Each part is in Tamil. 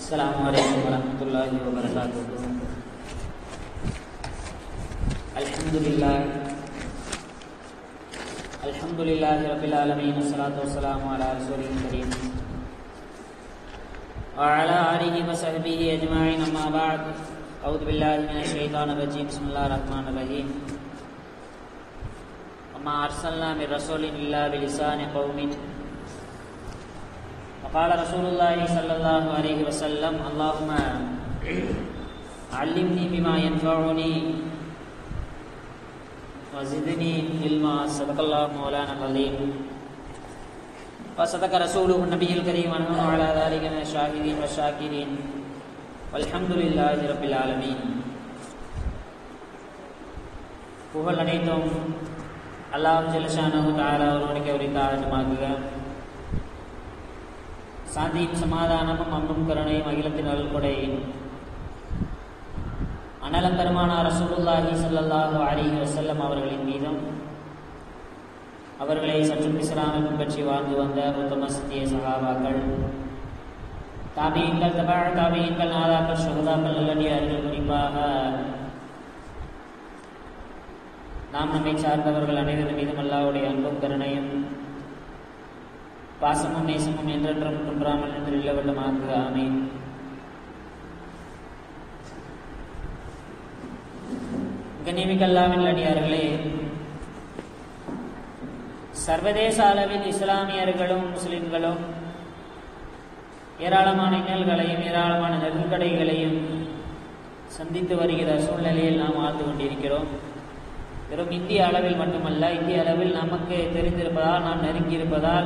السلام عليكم ورحمة الله وبركاته الحمد لله الحمد لله رب العالمين والصلاة والسلام على رسوله الكريم وعلى آله وصحبه أجمعين أما بعد أعوذ بالله من الشيطان الرجيم بسم الله الرحمن الرحيم وما أرسلنا من رسول إلا بلسان قوم وقال رسول الله صلى الله عليه وسلم اللهم علمني بما ينفعني وزدني علما صدق الله مولانا العظيم وصدق رسوله النبي الكريم ونحن على ذلك من الشاهدين والشاكرين والحمد لله رب العالمين புகழ் அனைத்தும் அல்லாஹ் ஜெலஷானு தாரா ஒருவனுக்கு உரித்தாகட்டுமாக்குக சாந்தியும் சமாதானமும் அன்பும் கருணையும் அகிலத்தின் அருள்கொடை அனலம் பெருமானார் ரசூலுல்லாஹி ஸல்லல்லாஹு அலைஹி வஸல்லம் அவர்களின் மீதும் அவர்களை சற்றும் இஸ்லாமை பின்பற்றி வாழ்ந்து வந்த உத்தம சத்திய சகாபாக்கள் தாபியங்கள் தபா தாபியங்கள் நாதாக்கள் சுகதாக்கள் நல்லடியார்கள் குறிப்பாக நாம் நம்மை சார்ந்தவர்கள் அனைவரும் மீதும் அல்லாவுடைய அன்பும் கருணையும் பாசமும் நேசமும் என்றென்றும் குன்றாமல் என்று இல்லவட்டமாக ஆமீன் கண்ணியமிக்கல்லாவின் அடியார்களே சர்வதேச அளவில் இஸ்லாமியர்களும் முஸ்லிம்களும் ஏராளமான இன்னல்களையும் ஏராளமான நெருக்கடைகளையும் சந்தித்து வருகிற சூழ்நிலையில் நாம் வாழ்ந்து கொண்டிருக்கிறோம் வெறும் இந்திய அளவில் மட்டுமல்ல இந்திய அளவில் நமக்கு தெரிந்திருப்பதால் நாம் நெருங்கி இருப்பதால்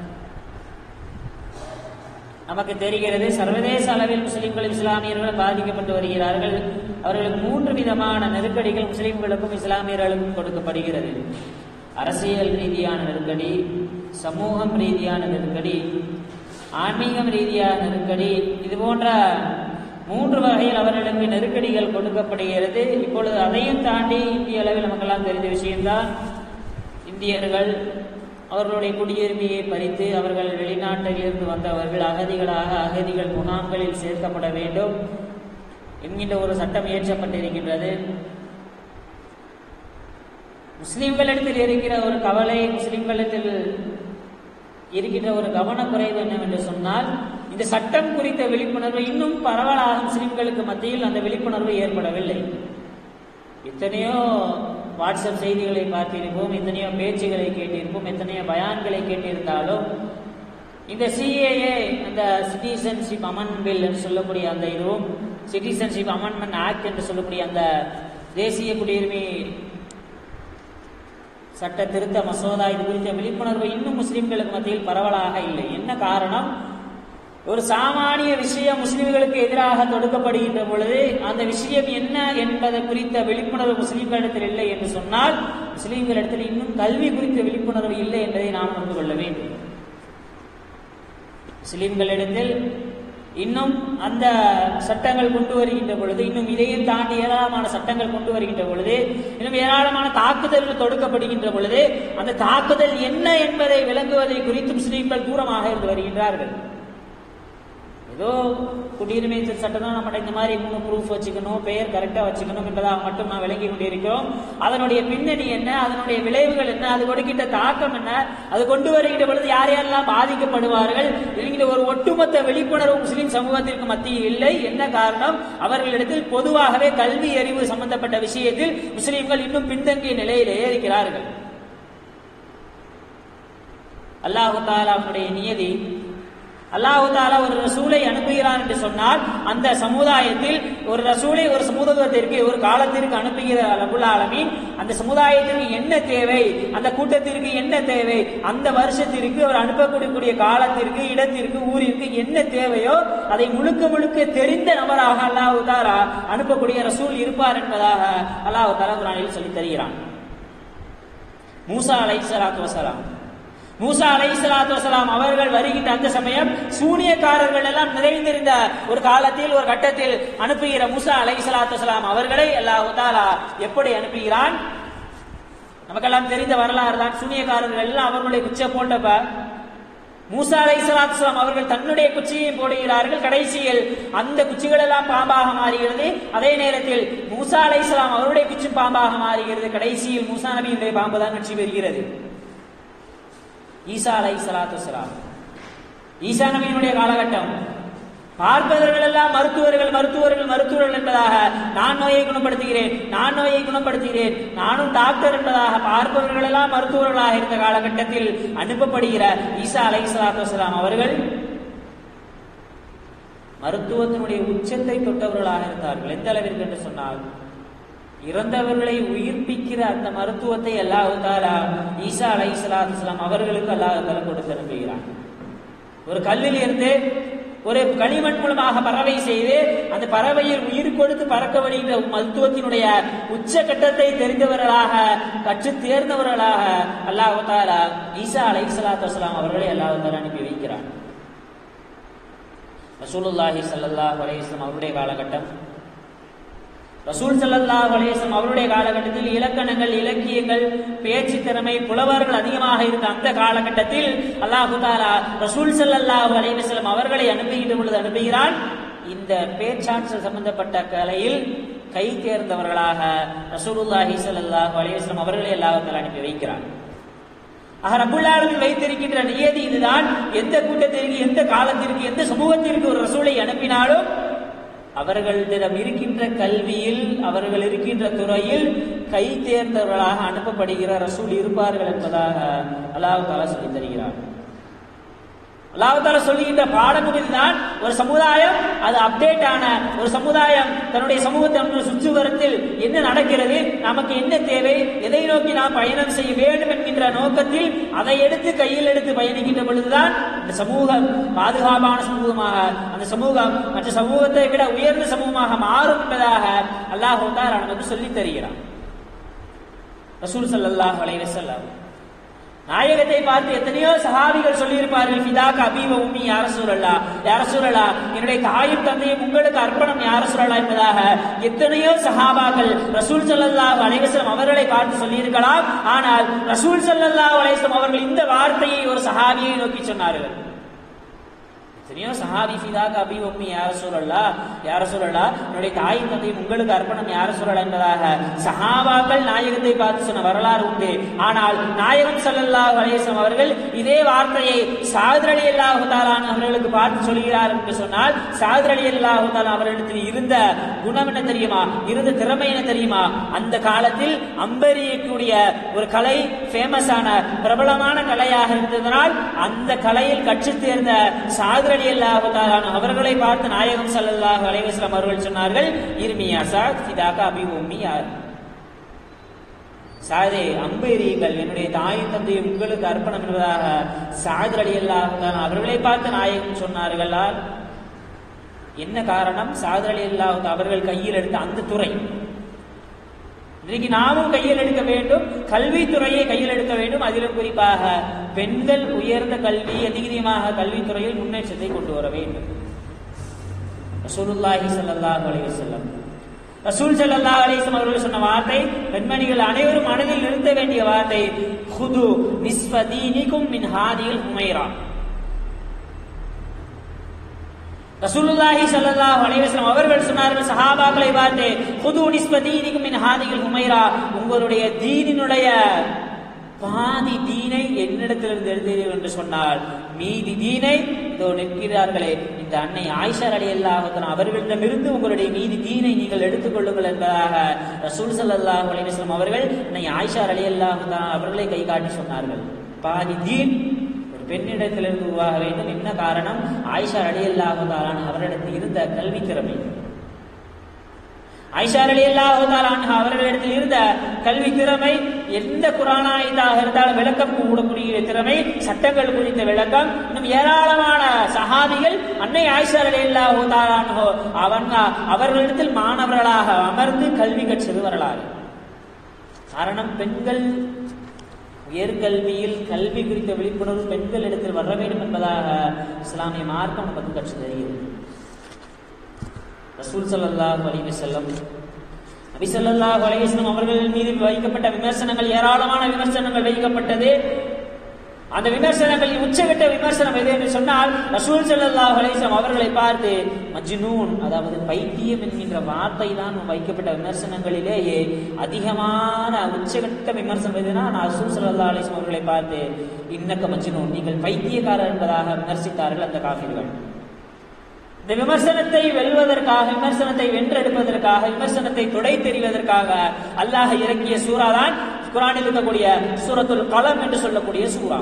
நமக்கு தெரிகிறது சர்வதேச அளவில் முஸ்லிம்கள் இஸ்லாமியர்கள் பாதிக்கப்பட்டு வருகிறார்கள் அவர்களுக்கு மூன்று விதமான நெருக்கடிகள் முஸ்லிம்களுக்கும் இஸ்லாமியர்களுக்கும் கொடுக்கப்படுகிறது அரசியல் ரீதியான நெருக்கடி சமூகம் ரீதியான நெருக்கடி ஆன்மீகம் ரீதியான நெருக்கடி இது போன்ற மூன்று வகையில் அவர்களுக்கு நெருக்கடிகள் கொடுக்கப்படுகிறது இப்பொழுது அதையும் தாண்டி இந்திய அளவில் நமக்கெல்லாம் தெரிந்த விஷயம்தான் இந்தியர்கள் அவர்களுடைய குடியுரிமையை பறித்து அவர்கள் வெளிநாட்டிலிருந்து வந்தவர்கள் அகதிகளாக அகதிகள் முகாம்களில் சேர்க்கப்பட வேண்டும் என்கின்ற ஒரு சட்டம் இயற்றப்பட்டிருக்கின்றது முஸ்லிம்களிடத்தில் இருக்கிற ஒரு கவலை முஸ்லிம்களிடத்தில் இருக்கின்ற ஒரு கவனக்குறைவு என்னவென்று சொன்னால் இந்த சட்டம் குறித்த விழிப்புணர்வு இன்னும் பரவலாக முஸ்லிம்களுக்கு மத்தியில் அந்த விழிப்புணர்வு ஏற்படவில்லை எத்தனையோ வாட்ஸ்அப் செய்திகளை பார்த்திருப்போம் எத்தனையோ பேச்சுகளை கேட்டிருப்போம் எத்தனையோ பயான்களை கேட்டிருந்தாலும் இந்த சிஏஏ அந்த சிட்டிசன்ஷிப் அமன் பில் என்று சொல்லக்கூடிய அந்த இதுவும் சிட்டிசன்ஷிப் அமெண்ட்மெண்ட் ஆக்ட் என்று சொல்லக்கூடிய அந்த தேசிய குடியுரிமை சட்ட திருத்த மசோதா இது குறித்த விழிப்புணர்வு இன்னும் முஸ்லிம்களுக்கு மத்தியில் பரவலாக இல்லை என்ன காரணம் ஒரு சாமானிய விஷயம் முஸ்லிம்களுக்கு எதிராக தொடுக்கப்படுகின்ற பொழுது அந்த விஷயம் என்ன என்பது குறித்த விழிப்புணர்வு முஸ்லிம்களிடத்தில் இல்லை என்று சொன்னால் முஸ்லிம்களிடத்தில் இன்னும் கல்வி குறித்த விழிப்புணர்வு இல்லை என்பதை நாம் உணர்ந்து கொள்ள வேண்டும் முஸ்லிம்களிடத்தில் இன்னும் அந்த சட்டங்கள் கொண்டு வருகின்ற பொழுது இன்னும் இதையும் தாண்டி ஏராளமான சட்டங்கள் கொண்டு வருகின்ற பொழுது இன்னும் ஏராளமான தாக்குதல்கள் தொடுக்கப்படுகின்ற பொழுது அந்த தாக்குதல் என்ன என்பதை விளங்குவதை குறித்து முஸ்லீம்கள் தூரமாக இருந்து வருகின்றார்கள் ஏதோ குடியுரிமை சட்டம் தான் நம்ம இந்த மாதிரி மூணு ப்ரூஃப் வச்சுக்கணும் பெயர் கரெக்டாக வச்சுக்கணும் என்பதாக மட்டும் நான் விளங்கி கொண்டிருக்கிறோம் அதனுடைய பின்னணி என்ன அதனுடைய விளைவுகள் என்ன அது கொடுக்கின்ற தாக்கம் என்ன அது கொண்டு வருகின்ற பொழுது யார் யாரெல்லாம் பாதிக்கப்படுவார்கள் என்கிற ஒரு ஒட்டுமொத்த விழிப்புணர்வு முஸ்லிம் சமூகத்திற்கு மத்தியில் இல்லை என்ன காரணம் அவர்களிடத்தில் பொதுவாகவே கல்வி அறிவு சம்பந்தப்பட்ட விஷயத்தில் முஸ்லிம்கள் இன்னும் பின்தங்கிய நிலையிலேயே இருக்கிறார்கள் அல்லாஹு தாலாவுடைய நியதி அல்லாஹு தாலா ஒரு ரசூலை அனுப்புகிறார் என்று சொன்னால் அந்த சமுதாயத்தில் ஒரு ரசூலை ஒரு சமூகத்திற்கு ஒரு காலத்திற்கு அனுப்புகிற ரபுல் ஆலமீன் அந்த சமுதாயத்திற்கு என்ன தேவை அந்த கூட்டத்திற்கு என்ன தேவை அந்த வருஷத்திற்கு அவர் அனுப்பக்கூடிய காலத்திற்கு இடத்திற்கு ஊரிற்கு என்ன தேவையோ அதை முழுக்க முழுக்க தெரிந்த நபராக அல்லாஹு தாலா அனுப்பக்கூடிய ரசூல் இருப்பார் என்பதாக அல்லாஹு தாலா குரானில் சொல்லி தருகிறான் மூசா அலை சலாத்து வசலாம் மூசா அலை சலாத்து வசலாம் அவர்கள் வருகின்ற அந்த சமயம் சூனியக்காரர்கள் எல்லாம் நிறைந்திருந்த ஒரு காலத்தில் ஒரு கட்டத்தில் அனுப்புகிற மூசா அலை சலாத்து வசலாம் அவர்களை அல்லாஹு தாலா எப்படி அனுப்புகிறான் நமக்கெல்லாம் தெரிந்த வரலாறு தான் சூனியக்காரர்கள் எல்லாம் அவர்களுடைய உச்ச போட்டப்ப மூசா அலை சலாத்துலாம் அவர்கள் தன்னுடைய குச்சியை போடுகிறார்கள் கடைசியில் அந்த குச்சிகள் எல்லாம் பாம்பாக மாறுகிறது அதே நேரத்தில் மூசா அலை அவருடைய குச்சி பாம்பாக மாறுகிறது கடைசியில் மூசா நபியுடைய பாம்பு தான் வெற்றி பெறுகிறது ஈசா அலை சலாத்து ஈசா நபியினுடைய காலகட்டம் பார்ப்பவர்கள் எல்லாம் மருத்துவர்கள் மருத்துவர்கள் மருத்துவர்கள் என்பதாக நான் நோயை குணப்படுத்துகிறேன் நான் நோயை குணப்படுத்துகிறேன் நானும் டாக்டர் என்பதாக பார்ப்பவர்கள் எல்லாம் மருத்துவர்களாக இருந்த காலகட்டத்தில் அனுப்பப்படுகிற ஈசா அலை சலாத்து அவர்கள் மருத்துவத்தினுடைய உச்சத்தை தொட்டவர்களாக இருந்தார்கள் எந்த அளவிற்கு என்று சொன்னால் இறந்தவர்களை உயிர்ப்பிக்கிற அந்த மருத்துவத்தை அல்லாஹாலா ஈசா அலை சலாத்து அவர்களுக்கு அல்லாஹால கொடுத்து அனுப்புகிறான் ஒரு கல்லில் இருந்து ஒரு களிமண் மூலமாக பறவை செய்து அந்த பறவையில் உயிர் கொடுத்து பறக்க வருகின்ற மருத்துவத்தினுடைய உச்ச கட்டத்தை தெரிந்தவர்களாக கற்று தேர்ந்தவர்களாக அல்லாஹு தாலா ஈசா அலை சலாத்து வலாம் அவர்களை அல்லாஹு தாலா அனுப்பி வைக்கிறார் ரசூலுல்லாஹி சல்லாஹ் அலையம் அவருடைய காலகட்டம் ரசூல் சல்லல்லாஹ் அலையம் அவருடைய காலகட்டத்தில் இலக்கணங்கள் இலக்கியங்கள் பேச்சு திறமை புலவர்கள் அதிகமாக இருந்த அந்த காலகட்டத்தில் அல்லாஹு தாலா ரசூல் சல்லல்லாஹ் அலைவசலம் அவர்களை அனுப்புகின்ற பொழுது அனுப்புகிறான் இந்த பேச்சாற்றல் சம்பந்தப்பட்ட கலையில் கை தேர்ந்தவர்களாக ரசூலுல்லாஹி சல்லாஹ் அலைவசலம் அவர்களை அல்லாஹு தாலா அனுப்பி வைக்கிறான் ஆக ரபுல்லாளர்கள் வைத்திருக்கின்ற நியதி இதுதான் எந்த கூட்டத்திற்கு எந்த காலத்திற்கு எந்த சமூகத்திற்கு ஒரு ரசூலை அனுப்பினாலும் அவர்களிடம் இருக்கின்ற கல்வியில் அவர்கள் இருக்கின்ற துறையில் கை தேர்ந்தவர்களாக அனுப்பப்படுகிற ரசூல் இருப்பார்கள் என்பதாக அல்லாஹ் தாலா சொல்லி தருகிறார் அல்லாஹால சொல்லுகின்ற பாடமும் இதுதான் ஒரு சமுதாயம் அது அப்டேட் ஆன ஒரு சமுதாயம் தன்னுடைய சமூகத்தினுடைய சுற்றுவரத்தில் என்ன நடக்கிறது நமக்கு என்ன தேவை எதை நோக்கி நாம் பயணம் செய்ய வேண்டும் என்கின்ற நோக்கத்தில் அதை எடுத்து கையில் எடுத்து பயணிக்கின்ற பொழுதுதான் இந்த சமூகம் பாதுகாப்பான சமூகமாக அந்த சமூகம் மற்ற சமூகத்தை விட உயர்ந்த சமூகமாக மாறும் என்பதாக அல்லாஹ் நமக்கு சொல்லித் தருகிறான் ரசூல் சல்லாஹ் அலைவசல்லாம் நாயகத்தை பார்த்து எத்தனையோ சஹாபிகள் சொல்லியிருப்பார்கள் ஃபிதாக் அபீவ உம்மி யார சூழல்லா யார சூழலா என்னுடைய தாயும் தந்தையும் உங்களுக்கு அர்ப்பணம் யார சூழலா என்பதாக எத்தனையோ சஹாபாக்கள் ரசூல் சல்லல்லாஹு அலைவசம் அவர்களை பார்த்து சொல்லியிருக்கலாம் ஆனால் ரசூல் சல்லல்லாஹு அலைவசம் அவர்கள் இந்த வார்த்தையை ஒரு சஹாபியை நோக்கி சொன்னார்கள் எத்தனையோ சஹாபி ஃபிதாக அபி உம்மி யார சூழல்லா யார சூழல்லா என்னுடைய தாய் தந்தையும் உங்களுக்கு அர்ப்பணம் யார சூழலா என்பதாக சஹாபாக்கள் நாயகத்தை பார்த்து சொன்ன வரலாறு உண்டு ஆனால் நாயகம் சல்லல்லாஹு அலையம் அவர்கள் இதே வார்த்தையை சாதர் அலி அல்லாஹு தாலான் அவர்களுக்கு பார்த்து சொல்கிறார் என்று சொன்னால் சாதர் அலி அல்லாஹு தாலா அவர்களிடத்தில் இருந்த குணம் என்ன தெரியுமா இருந்த திறமை என்ன தெரியுமா அந்த காலத்தில் அம்பெறியக்கூடிய ஒரு கலை ஃபேமஸான பிரபலமான கலையாக இருந்ததனால் அந்த கலையில் கற்றுத் தேர்ந்த சாதர் அலி அல்லாஹு தாலான் அவர்களை பார்த்து நாயகம் சல்லல்லாஹு அலைவாஸ்லாம் அவர்கள் சொன்னார்கள் இருமியா சாத் ஃபிதாகா அபி உம்மி யார் சாதே அம்பெறியுங்கள் என்னுடைய தாயும் தந்தையும் உங்களுக்கு அர்ப்பணம் என்பதாக சாதர் அலி அல்லாஹ் அவர்களை பார்த்து நாயகம் சொன்னார்களால் என்ன காரணம் சாதர் அலி அல்லாஹ் அவர்கள் கையில் எடுத்த அந்த துறை இன்றைக்கு நாமும் கையில் எடுக்க வேண்டும் கல்வித்துறையை கையில் எடுக்க வேண்டும் அதிலும் குறிப்பாக பெண்கள் உயர்ந்த கல்வி அதிகமாக கல்வித்துறையில் முன்னேற்றத்தை கொண்டு வர வேண்டும் ரசூலுல்லாஹி ஸல்லல்லாஹு அலைஹி வஸல்லம் ரசூல் ஸல்லல்லாஹு அலைஹி வஸல்லம் அவர்கள் சொன்ன வார்த்தை பெண்மணிகள் அனைவரும் மனதில் நிறுத்த வேண்டிய வார்த்தை ஹுது நிஸ்ஃப தீனிகும் மின் ஹாதில் ஹுமைரா ரசூலுல்லாஹி ஸல்லல்லாஹு அலைஹி வஸல்லம் அவர்கள் சொன்னார்கள் சஹாபாக்களை பார்த்து ஹுது நிஸ்ப தீனிகும் மின் ஹாதில் ஹுமைரா உங்களுடைய தீனினுடைய பாதி தீனை என்னிடத்திலிருந்து எழுதுகிறீர்கள் என்று சொன்னால் மீதி தீனை இதோ நிற்கிறார்களே இந்த அன்னை ஆயிஷா அலி அல்லாஹத்தன் அவர்களிடமிருந்து உங்களுடைய மீதி தீனை நீங்கள் எடுத்துக்கொள்ளுங்கள் என்பதாக ரசூல் சல்லாஹ் அலிவஸ்லம் அவர்கள் அன்னை ஆயிஷா அலி அல்லாஹத்தான் அவர்களை கை காட்டி சொன்னார்கள் பாதி தீன் ஒரு பெண்ணிடத்திலிருந்து உருவாக வேண்டும் என்ன காரணம் ஆயிஷா அலி அல்லாஹாலான் அவரிடத்தில் இருந்த கல்வி திறமை ஐஷா அலி அல்லாஹாலான் அவர்களிடத்தில் இருந்த கல்வி திறமை எந்த குரானாயத்தாக இருந்தாலும் விளக்கம் கூடக்கூடிய திறமை சட்டங்கள் குறித்த விளக்கம் இன்னும் ஏராளமான சஹாபிகள் அன்னை ஆயிஷா அலி அல்லாஹாலான்ஹோ அவங்க அவர்களிடத்தில் மாணவர்களாக அமர்ந்து கல்வி கற்றது வரலாறு காரணம் பெண்கள் உயர்கல்வியில் கல்வி குறித்த விழிப்புணர்வு பெண்கள் இடத்தில் வர வேண்டும் என்பதாக இஸ்லாமிய மார்க்கம் நமக்கு கற்று தருகிறது ரசூல் சல்லாஹ் அலைஹி செல்லம் நபி ஸல்லல்லாஹு அலைஹி வஸல்லம் அவர்கள் மீது வைக்கப்பட்ட விமர்சனங்கள் ஏராளமான விமர்சனங்கள் வைக்கப்பட்டது அந்த விமர்சனங்களில் உச்சகட்ட விமர்சனம் எது என்று சொன்னால் ரசூல் ஸல்லல்லாஹு அலைஹி வஸல்லம் அவர்களை பார்த்து மஜ்னூன் அதாவது பைத்தியம் என்கின்ற வார்த்தை தான் வைக்கப்பட்ட விமர்சனங்களிலேயே அதிகமான உச்சகட்ட விமர்சனம் எதுனா நான் ரசூல் ஸல்லல்லாஹு அலைஹி வஸல்லம் அவர்களை பார்த்து இன்னக்க மஜ்னூன் நீங்கள் பைத்தியக்காரர் என்பதாக விமர்சித்தார்கள் அந்த காஃபிர்கள் இந்த விமர்சனத்தை வெல்வதற்காக விமர்சனத்தை வென்றெடுப்பதற்காக விமர்சனத்தை துடை தெரிவதற்காக அல்லாஹ் இறக்கிய சூறா தான் குரானில் இருக்கக்கூடிய சூரத்துல் கலம் என்று சொல்லக்கூடிய சூறா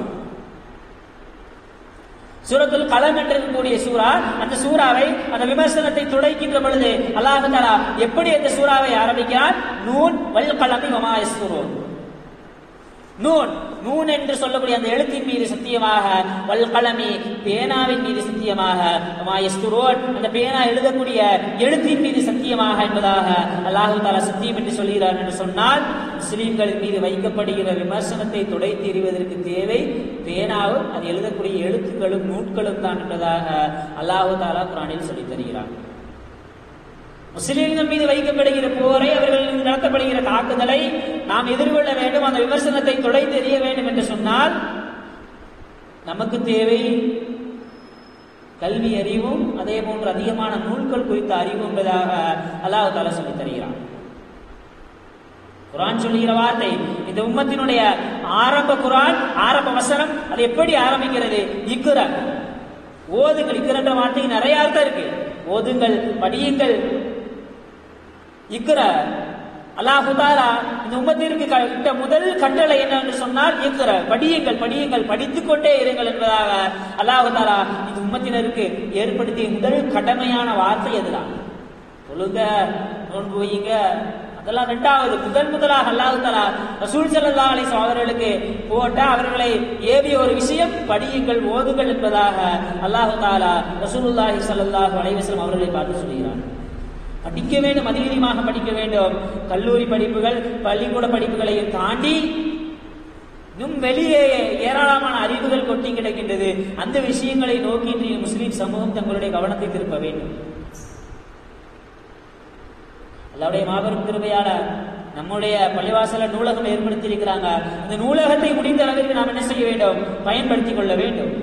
சூரத்துல் கலம் என்று இருக்கக்கூடிய சூறா அந்த சூறாவை அந்த விமர்சனத்தை துடைக்கின்ற பொழுது அல்லாஹ் தஆலா எப்படி அந்த சூறாவை ஆரம்பிக்கிறார் நூன் வல் கலமி வமா யஸ்துரூன் நூன் நூன் என்று சொல்லக்கூடிய அந்த எழுத்தின் மீது சத்தியமாக வல் கலமி பேனாவின் மீது சத்தியமாக மாயஸ்துரோன் அந்த பேனா எழுதக்கூடிய எழுத்தின் மீது சத்தியமாக என்பதாக அல்லாஹு தாலா சத்தியம் என்று சொல்கிறார் என்று சொன்னால் முஸ்லிம்களின் மீது வைக்கப்படுகிற விமர்சனத்தை துடைத்து எறிவதற்கு தேவை பேனாவும் அது எழுதக்கூடிய எழுத்துக்களும் நூட்களும் தான் என்பதாக அல்லாஹு தாலா குரானில் சொல்லித் தருகிறார் முஸ்லிம்கள் மீது வைக்கப்படுகிற போரை அவர்கள் மீது நடத்தப்படுகிற தாக்குதலை நாம் எதிர்கொள்ள வேண்டும் அந்த விமர்சனத்தை துடைத்து எறிய வேண்டும் என்று சொன்னால் நமக்கு தேவை கல்வி அறிவும் அதே போன்று அதிகமான நூல்கள் குறித்த அறிவு என்பதாக அல்லாஹ் தாலா சொல்லித் தருகிறான் குரான் சொல்லுகிற வார்த்தை இந்த உம்மத்தினுடைய ஆரம்ப குரான் ஆரம்ப வசனம் அது எப்படி ஆரம்பிக்கிறது இக்குற ஓதுங்கள் இக்குறன்ற வார்த்தைக்கு நிறைய அர்த்தம் இருக்கு ஓதுங்கள் படியுங்கள் இக்குற அல்லாஹு தாலா இந்த உம்மத்திற்கு க- இட்ட முதல் கட்டளை என்ன என்று சொன்னால் இக்குற படியுங்கள் படியுங்கள் படித்துக் கொண்டே இருங்கள் என்பதாக அல்லாஹு தாலா இந்த உம்மத்தினருக்கு ஏற்படுத்திய முதல் கடமையான வார்த்தை அதுதான் தொழுங்க நோன்பு வையுங்க அதெல்லாம் ரெண்டாவது முதன் முதலாக அல்லாஹு தாலா ரசூல் ஸல்லல்லாஹு அலைஹி வஸல்லம் அவர்களுக்கு போட்ட அவர்களை ஏவிய ஒரு விஷயம் படியுங்கள் ஓதுங்கள் என்பதாக அல்லாஹு தாலா ரசூலுல்லாஹி ஸல்லல்லாஹு அலைஹி வஸல்லம் அவர்களை பார்த்து சொல்கிறார் படிக்க வேண்டும் அதிகமாக படிக்க வேண்டும் கல்லூரி படிப்புகள் பள்ளிக்கூட படிப்புகளையும் தாண்டி இன்னும் வெளியே ஏராளமான அறிவுகள் கொட்டி கிடக்கின்றது அந்த விஷயங்களை நோக்கி இன்றைய முஸ்லிம் சமூகம் தங்களுடைய கவனத்தை திருப்ப வேண்டும் அல்லாவுடைய மாபெரும் கிருபையால நம்முடைய பள்ளிவாசல நூலகம் ஏற்படுத்தி இருக்கிறாங்க இந்த நூலகத்தை முடிந்த அளவிற்கு நாம் என்ன செய்ய வேண்டும் பயன்படுத்திக் கொள்ள வேண்டும்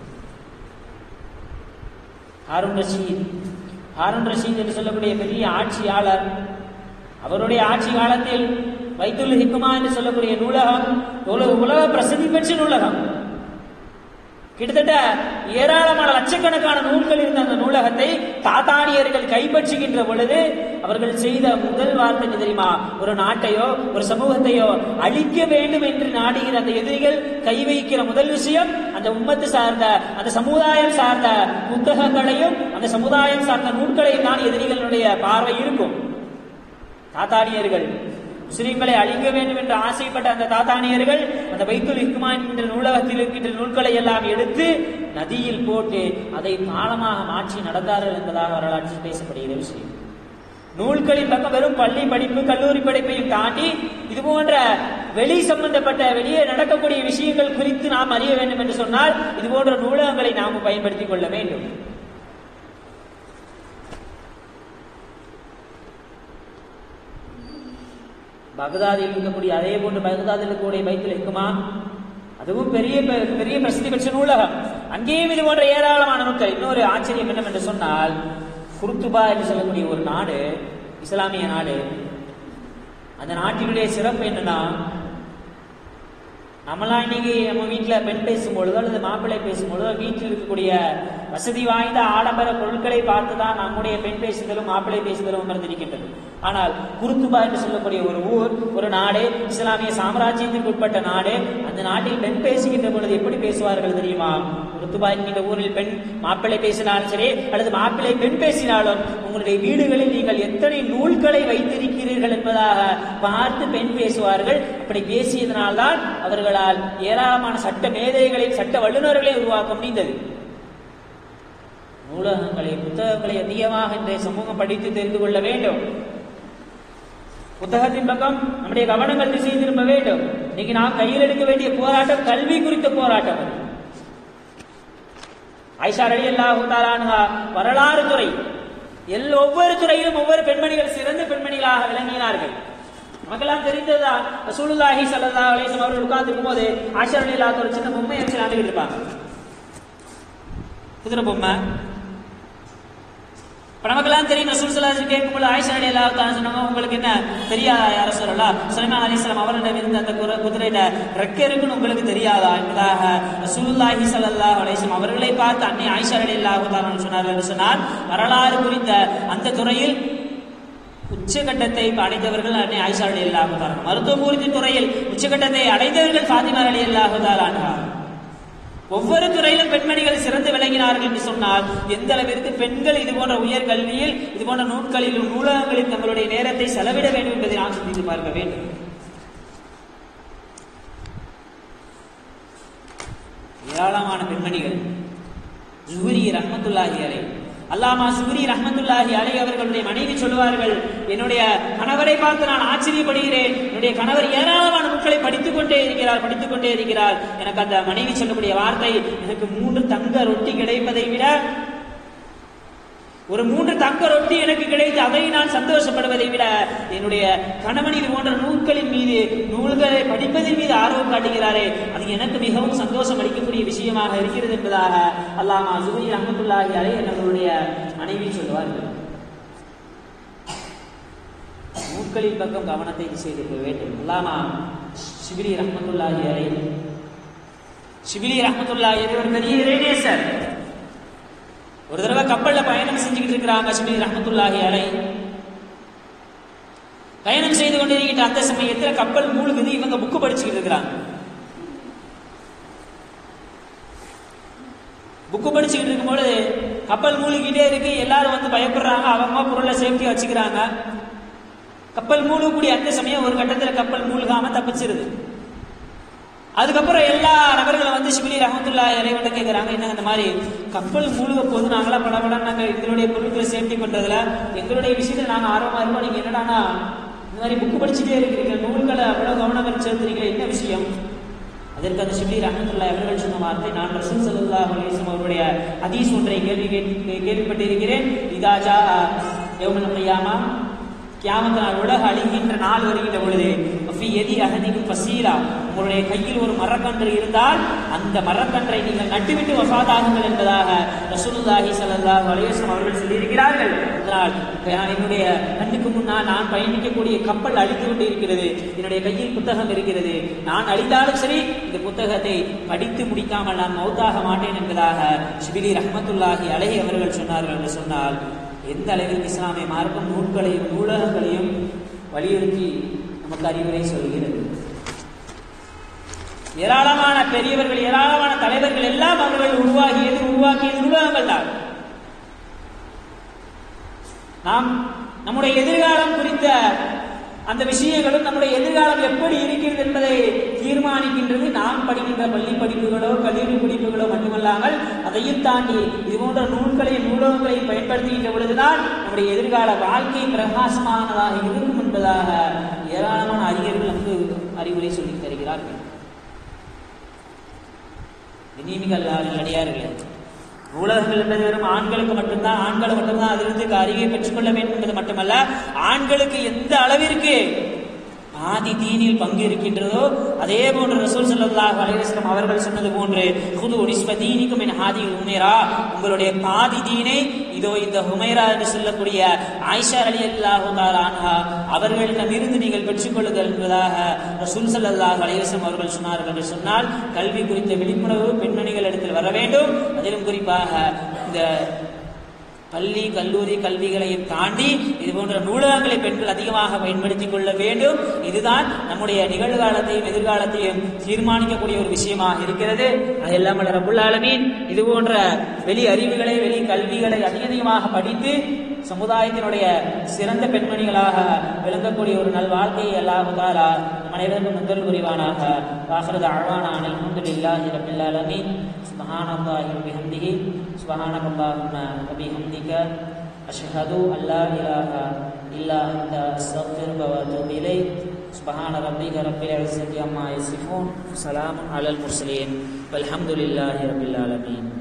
ஹாரூன் ரஷீத் ஹாரூன் ரஷீத் என்று சொல்லக்கூடிய பெரிய ஆட்சியாளர் அவருடைய ஆட்சி காலத்தில் வைத்துல் ஹிக்குமா என்று சொல்லக்கூடிய நூலகம் உலக உலக பிரசித்தி பெற்ற நூலகம் கிட்டத்தட்ட ஏராளமான லட்சக்கணக்கான நூல்கள் இருந்த அந்த நூலகத்தை தாத்தானியர்கள் கைப்பற்றுகின்ற பொழுது அவர்கள் செய்த முதல் வார்த்தை என்ன தெரியுமா ஒரு நாட்டையோ ஒரு சமூகத்தையோ அழிக்க வேண்டும் என்று நாடுகிற அந்த எதிரிகள் கை வைக்கிற முதல் விஷயம் அந்த உம்மத்து சார்ந்த அந்த சமுதாயம் சார்ந்த புத்தகங்களையும் அந்த சமுதாயம் சார்ந்த நூல்களையும் தான் எதிரிகளுடைய பார்வை இருக்கும் தாத்தானியர்கள் முஸ்லிம்களை அழிக்க வேண்டும் என்று ஆசைப்பட்ட அந்த தாத்தானியர்கள் அந்த பைத்துல் இக்குமான் என்ற நூலகத்தில் இருக்கின்ற நூல்களை எல்லாம் எடுத்து நதியில் போட்டு அதை பாலமாக மாற்றி நடந்தார்கள் என்பதாக வரலாற்றில் பேசப்படுகிற விஷயம் நூல்களின் பக்கம் வெறும் பள்ளி படிப்பு கல்லூரி படிப்பையும் தாண்டி இது போன்ற வெளி சம்பந்தப்பட்ட வெளியே நடக்கக்கூடிய விஷயங்கள் குறித்து நாம் அறிய வேண்டும் என்று சொன்னால் இது போன்ற நூலகங்களை நாம் பயன்படுத்திக் கொள்ள வேண்டும் பகதாதில் இருக்கக்கூடிய அதே போன்று பகதாதில் இருக்கக்கூடிய பைத்தில் இருக்குமா அதுவும் பெரிய பெ- பெரிய பிரசித்தி பெற்ற நூலகம் அங்கேயும் இது போன்ற ஏராளமான நூல்கள் இன்னொரு ஆச்சரியம் என்னவென்று சொன்னால் குருத்துபா என்று சொல்லக்கூடிய ஒரு நாடு இஸ்லாமிய நாடு அந்த நாட்டினுடைய சிறப்பு என்னன்னா நம்மளாம் இன்னைக்கு நம்ம வீட்டுல பெண் பேசும்பொழுதோ அல்லது மாப்பிள்ளை பேசும்பொழுதோ வீட்டில் இருக்கக்கூடிய வசதி வாய்ந்த ஆடம்பர பொருட்களை பார்த்துதான் நம்முடைய பெண் பேசுதலும் மாப்பிள்ளை பேசுதலும் அமர்ந்திருக்கின்றது ஆனால் குருத்துபா என்று சொல்லக்கூடிய ஒரு ஊர் ஒரு நாடு இஸ்லாமிய சாம்ராஜ்யத்திற்கு உட்பட்ட நாடு அந்த நாட்டில் பெண் பேசுகின்ற பொழுது எப்படி பேசுவார்கள் தெரியுமா குருத்துபா என்கின்ற ஊரில் பெண் மாப்பிள்ளை பேசினாலும் சரி அல்லது மாப்பிள்ளை பெண் பேசினாலும் உங்களுடைய வீடுகளில் நீங்கள் எத்தனை நூல்களை வைத்திருக்கிறீர்கள் என்பதாக பார்த்து பெண் பேசுவார்கள் அப்படி பேசியதனால்தான் அவர்களால் ஏராளமான சட்ட மேதைகளை சட்ட வல்லுநர்களை உருவாக்க முடிந்தது நூலகங்களை புத்தகங்களை அதிகமாக இன்றைய சமூகம் படித்து தெரிந்து கொள்ள வேண்டும் புத்தகத்தின் பக்கம் நம்முடைய கவனங்கள் திசை திரும்ப வேண்டும் இன்னைக்கு நாம் கையில் எடுக்க வேண்டிய போராட்டம் கல்வி குறித்த போராட்டம் ஐஷா அலி அல்லாஹு வரலாறு துறை எல் ஒவ்வொரு துறையிலும் ஒவ்வொரு பெண்மணிகள் சிறந்த பெண்மணிகளாக விளங்கினார்கள் நமக்கெல்லாம் தெரிந்ததுதான் ரசூலுல்லாஹி ஸல்லல்லாஹு அலைஹி வஸல்லம் அவர்கள் உட்கார்ந்து இருக்கும்போது ஆயிஷா ரலியல்லாஹு ஒரு சின்ன பொம்மையை வச்சு விளையாண்டுட்டு இருப்பாங்க குதிரை பொம்மை இப்ப நமக்கெல்லாம் தெரியும் ரசூல் ஸல்லல்லாஹு கேட்கும்போது ஆயிஷா ரலியல்லாஹு தஆலா சொன்னாங்க உங்களுக்கு என்ன தெரியாதா யா ரசூலல்லாஹ் சுலைமான் அலைஹிஸ்ஸலாம் அவரிடம் இருந்த அந்த குர- குதிரையில ரெக்கை இருக்குன்னு உங்களுக்கு தெரியாதா என்பதாக ரசூலுல்லாஹி ஸல்லல்லாஹு அலைஹி வஸல்லம் அவர்களை பார்த்து அன்னை ஆயிஷா ரலியல்லாஹு தஆலா சொன்னார்கள் என்று சொன்னால் வரலாறு குறித்த அந்த துறையில் உச்சகட்டத்தை அடைந்தவர்கள் அன்னை ஆயிஷா ரலியல்லாஹு தஆலா மருத்துவம் குறித்த துறையில் உச்சகட்டத்தை அடைந்தவர்கள் ஃபாத்திமா ரலியல்லாஹு தஆலா அன்ஹா ஒவ்வொரு துறையிலும் பெண்மணிகள் சிறந்து விளங்கினார்கள் என்று சொன்னால் எந்த அளவிற்கு பெண்கள் இது போன்ற உயர் கல்வியில் இது போன்ற நூட்களிலும் நூலகங்களில் தங்களுடைய நேரத்தை செலவிட வேண்டும் என்பதை நாம் சிந்தித்து பார்க்க வேண்டும் ஏராளமான பெண்மணிகள் ஜுஹரி ரஹ்மத்துல்லாஹி அலை அல்லாமா சுஹரி ரஹ்மத்துல்லாஹி அலை அவர்களுடைய மனைவி சொல்லுவார்கள் என்னுடைய கணவரை பார்த்து நான் ஆச்சரியப்படுகிறேன் என்னுடைய கணவர் ஏராளமான நூல்களை படித்துக் கொண்டே இருக்கிறார் படித்துக் கொண்டே இருக்கிறார் எனக்கு அந்த மனைவி சொல்லக்கூடிய வார்த்தை எனக்கு மூன்று தங்க ரொட்டி கிடைப்பதை விட ஒரு மூன்று தங்க ரொட்டி எனக்கு கிடைத்து அதை நான் சந்தோஷப்படுவதை விட என்னுடைய கணவன் இது போன்ற நூல்களின் மீது நூல்களை படிப்பதின் மீது ஆர்வம் காட்டுகிறாரே அது எனக்கு மிகவும் சந்தோஷம் அளிக்கக்கூடிய விஷயமாக இருக்கிறது என்பதாக அல்லாமா சுபை ரஹமத்துல்லாஹி அலை என்னவருடைய மனைவி சொல்லுவார்கள் நூல்களின் பக்கம் கவனத்தை திசை திருப்ப வேண்டும் அல்லாமா சிபிலி ரஹமத்துல்லாஹி அலை சிபிலி ரஹமத்துல்லாஹி அலை ஒரு பெரிய இறைநேசர் ஒரு தடவை கப்பல்ல பயணம் செஞ்சுக்கிட்டு இருக்கிறாங்க சிபி ரஹமத்துல்லாஹி அலை பயணம் செய்து கொண்டிருக்கின்ற அந்த சமயத்துல கப்பல் மூழ்குது இவங்க புக்கு படிச்சுக்கிட்டு இருக்கிறாங்க புக்கு படிச்சுக்கிட்டு இருக்கும்பொழுது கப்பல் மூழ்கிட்டே இருக்கு எல்லாரும் வந்து பயப்படுறாங்க அவங்க பொருளை சேஃப்டியா வச்சுக்கிறாங்க கப்பல் மூழ்கக்கூடிய அந்த சமயம் ஒரு கட்டத்துல கப்பல் மூழ்காம தப்பிச்சிருது அதுக்கப்புறம் எல்லா நபர்களும் வந்து சிபிலி ரஹமத்துல்லா இறைவன்ட்ட கேட்கறாங்க என்ன இந்த மாதிரி கப்பல் மூழ்க போது நாங்களா படபடம் நாங்க எங்களுடைய பொருட்களை சேஃப்டி பண்றதுல எங்களுடைய விஷயத்துல நாங்க ஆர்வமா இருக்கோம் நீங்க என்னடானா இந்த மாதிரி புக்கு படிச்சுட்டே இருக்கிறீங்க நூல்களை அவ்வளவு கவனம் செலுத்துறீங்க என்ன விஷயம் அதற்கு அந்த சிபிலி ரஹமத்துல்லா அவர்கள் சொன்ன வார்த்தை நான் ரசூல் சல்லல்லாஹு அலைஹி வஸல்லம் அவருடைய ஹதீஸ் ஒன்றை கேள்வி கேட்டு- கேள்விப்பட்டிருக்கிறேன் இதாஜா யௌமல் கியாமா கியாமத்து நாள் உலக அழிகின்ற நாள் வருகின்ற பொழுது ஃபி எதி அகதிக்கும் பசீரா உங்களுடைய கையில் ஒரு மரக்கன்று இருந்தால் அந்த மரக்கன்றை நீங்கள் நட்டுவிட்டு வஃபாதாகுங்கள் என்பதாக ரசூலுல்லாஹி ஸல்லல்லாஹு அலைஹி வஸல்லம் அவர்கள் சொல்லியிருக்கிறார்கள் அதனால் நான் என்னுடைய கண்ணுக்கு முன்னால் நான் பயணிக்கக்கூடிய கப்பல் அழிந்து கொண்டு இருக்கிறது என்னுடைய கையில் புத்தகம் இருக்கிறது நான் அழிந்தாலும் சரி இந்த புத்தகத்தை படித்து முடிக்காமல் நான் மௌத்தாக மாட்டேன் என்பதாக ஷிபிலி ரஹ்மத்துல்லாஹி அலைஹி அவர்கள் சொன்னார்கள் என்று சொன்னால் எந்த அளவிற்கு இஸ்லாமிய மார்க்கம் நூல்களையும் நூலகங்களையும் வலியுறுத்தி நமக்கு அறிவுரை சொல்கிறது ஏராளமான பெரியவர்கள் ஏராளமான தலைவர்கள் எல்லாம் அவர்கள் உருவாகியது உருவாக்கியது நூலகங்கள் தான் நாம் நம்முடைய எதிர்காலம் குறித்த அந்த விஷயங்களும் நம்முடைய எதிர்காலம் எப்படி இருக்கிறது என்பதை தீர்மானிக்கின்றது நாம் படிக்கின்ற பள்ளி படிப்புகளோ கல்லூரி படிப்புகளோ மட்டுமல்லாமல் அதையும் தாண்டி இது போன்ற நூல்களையும் நூலகங்களையும் பயன்படுத்துகின்ற பொழுதுதான் நம்முடைய எதிர்கால வாழ்க்கை பிரகாசமானதாக இருக்கும் என்பதாக ஏராளமான அறிஞர்கள் நமக்கு அறிவுரை சொல்லித் தருகிறார்கள் விநீமிகள் அடியார்களே நூலகங்கள் என்பது வெறும் ஆண்களுக்கு மட்டும்தான் ஆண்கள் மட்டும்தான் அதிலிருந்து அறிவை பெற்றுக்கொள்ள வேண்டும் என்பது மட்டுமல்ல ஆண்களுக்கு எந்த அளவிற்கு ஆதி தீனில் பங்கு இருக்கின்றதோ அதே போன்று ரசூல் ஸல்லல்லாஹு அலைஹி வஸல்லம் அவர்கள் சொன்னது போன்று குது நிஸ்ப தீனிக்கும் என் ஹாதி உமேரா உங்களுடைய பாதி தீனை இதோ இந்த ஹுமைரா என்று சொல்லக்கூடிய ஆயிஷா ரலியல்லாஹு தஆலா அன்ஹா அவர்களிடமிருந்து நீங்கள் பெற்றுக்கொள்ளுங்கள் என்பதாக ரசூல் ஸல்லல்லாஹு அலைஹி வஸல்லம் அவர்கள் சொன்னார்கள் என்று சொன்னால் கல்வி குறித்த விழிப்புணர்வு பெண்மணிகள் இடத்தில் வர வேண்டும் அதிலும் குறிப்பாக இந்த பள்ளி கல்லூரி கல்விகளையும் தாண்டி இது போன்ற நூலகங்களை பெண்கள் அதிகமாக பயன்படுத்திக் கொள்ள வேண்டும் இதுதான் நம்முடைய நிகழ்காலத்தையும் எதிர்காலத்தையும் தீர்மானிக்கக்கூடிய ஒரு விஷயமாக இருக்கிறது அதெல்லாம் வல்ல ரப்புல் ஆலமீன் இது போன்ற வெளி அறிவுகளை வெளி கல்விகளை அதிக அதிகமாக படித்து சமுதாயத்தினுடைய சிறந்த பெண்மணிகளாக விளங்கக்கூடிய ஒரு நல் வாழ்க்கையை அல்லாஹு தாலா நம் அனைவருக்கும் முந்தல் புரிவானாக வாஹரது அழ்வான அல்ஹம்துலில்லாஹி ரப்பில் ஆலமீன் சுப்ஹானல்லாஹி வபிஹம்திஹி சுப்ஹானக அல்லாஹும்ம வபிஹம்திக அஷ்ஹது அல்லா இலாஹா இல்லா அன்த அஸ்தக்ஃபிருக வ அத்தூபு இலைக் سبحان ربك رب العزة عما يصفون سلام على المرسلين والحمد لله رب العالمين